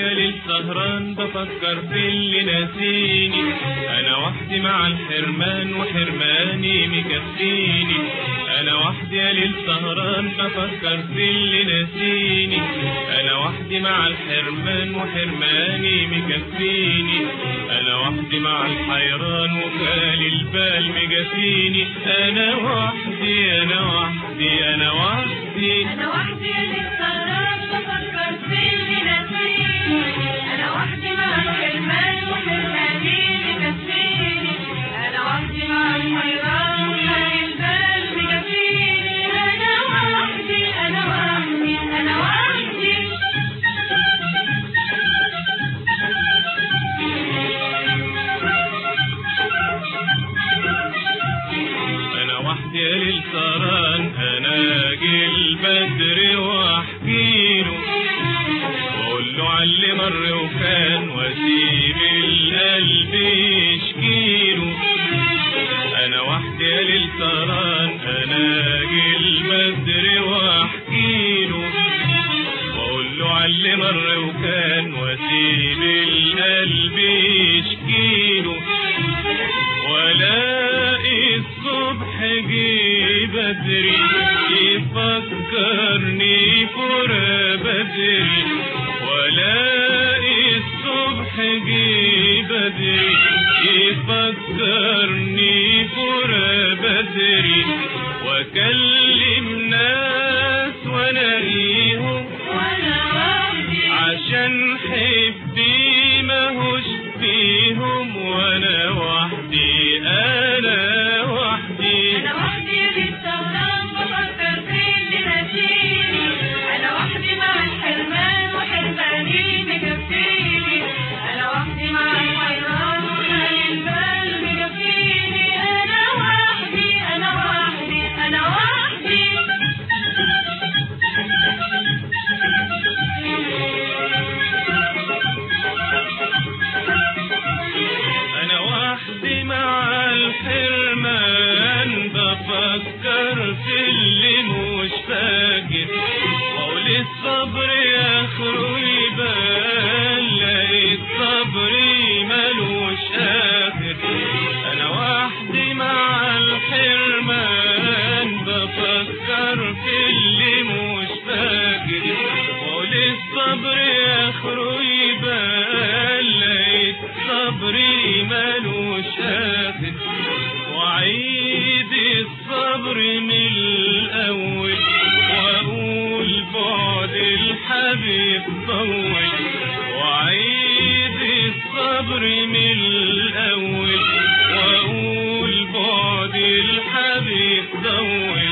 يا ليل سهران بفكر في اللي ناسيني انا وحدي مع الحرمان وحرماني مكفيني انا وحدي يا ليل سهران بفكر في اللي ناسيني انا وحدي مع الحرمان وحرماني مكفيني انا وحدي مع الحيران وخالي البال مجفيني انا وحدي انا وحدي انا وحدي أنا وحدي للسهران بفكر في اللي ناسيني أنا وحدي مع الحرمان وحرماني مكفيني أنا وحدي مع الحيران وخالي البال مكفيني أنا وحدي أنا وحدي أنا وحدي انا وحدي يا ليل سهران انا اجي البدر واحكيله واقول له على اللي مر وكان واسيب القلب يشكيله انا وحدي يا ليل سهران انا اجي البدر واحكيله واقول له على اللي مر وكان واسيب القلب يشكيله والاقي الصبح جه بدري يفكرني فرا بدري والاقي الصبح جه بدري يفكرني فرا بدري واكلم ناس والاقيهم وأنا وحدي عشان حبي ماهوش فيهم وانا وحدي انا وحدي أنا وحدي للسهران بفكر في اللي ناسيني أنا وحدي مع الحرمان وحرماني مكفيني أنا وحدي مع الحيران وخالي البال مكفيني أنا وحدي أنا وحدي أنا وحدي انا وحدي مع الحرمان بفكر في اللي مش فاكر واقول الصبر اخره يبان لقيت صبري ملوش اخر انا وحدي مع الحرمان بفكر في اللي مش فاكر واقول الصبر اخره يبان لقيت صبري ملوش اخر وعيد الصبر من الاول واقول بعد الحبيب طول وعيد الصبر من الاول واقول بعد الحبيب طول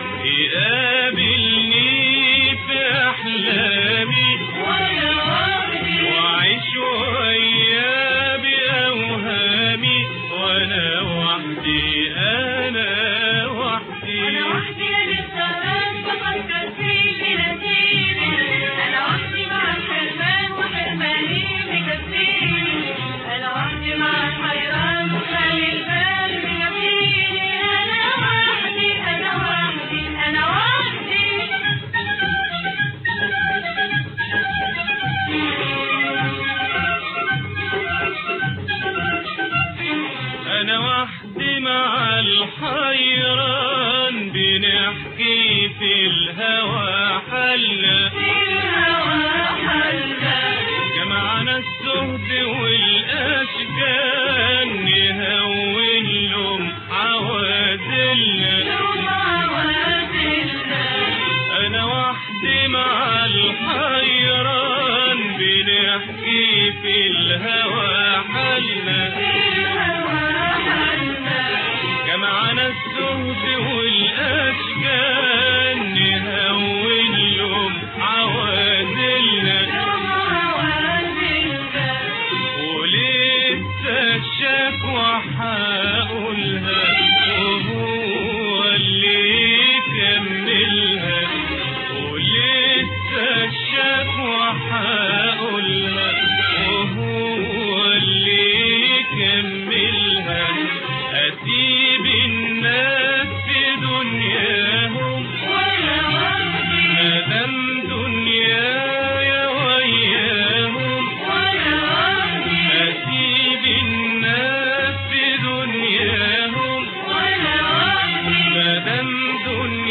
يقابلني في احلامي وأنا وحدي وأعيش وياه بأوهامي وأنا وحدي أنا وحدي أنا وحدي للسهران بفكر في اللي ناسيني أنا وحدي مع الحرمان وحرماني مكفيني أنا وحدي مع الحيران وخالي البال مكفيني أنا وحدي أنا وحدي أنا وحدي أنا وحدي مع الحيران بنحكي في الهوى حلة في الهوى حلة جمعنا الزهد والأشجان نهون لهم حوادلنا يوم عوادلنا أنا وحدي مع الحيران بنحكي في الهوى حلنا في الهوى حلة جمعنا الزهد والأشجان نهون لهم عوادلنا يوم عوادلنا ولسه الشكوى هقولها وهو اللي يكملها ولسه الشكوى هقولها وهو مدام دنيا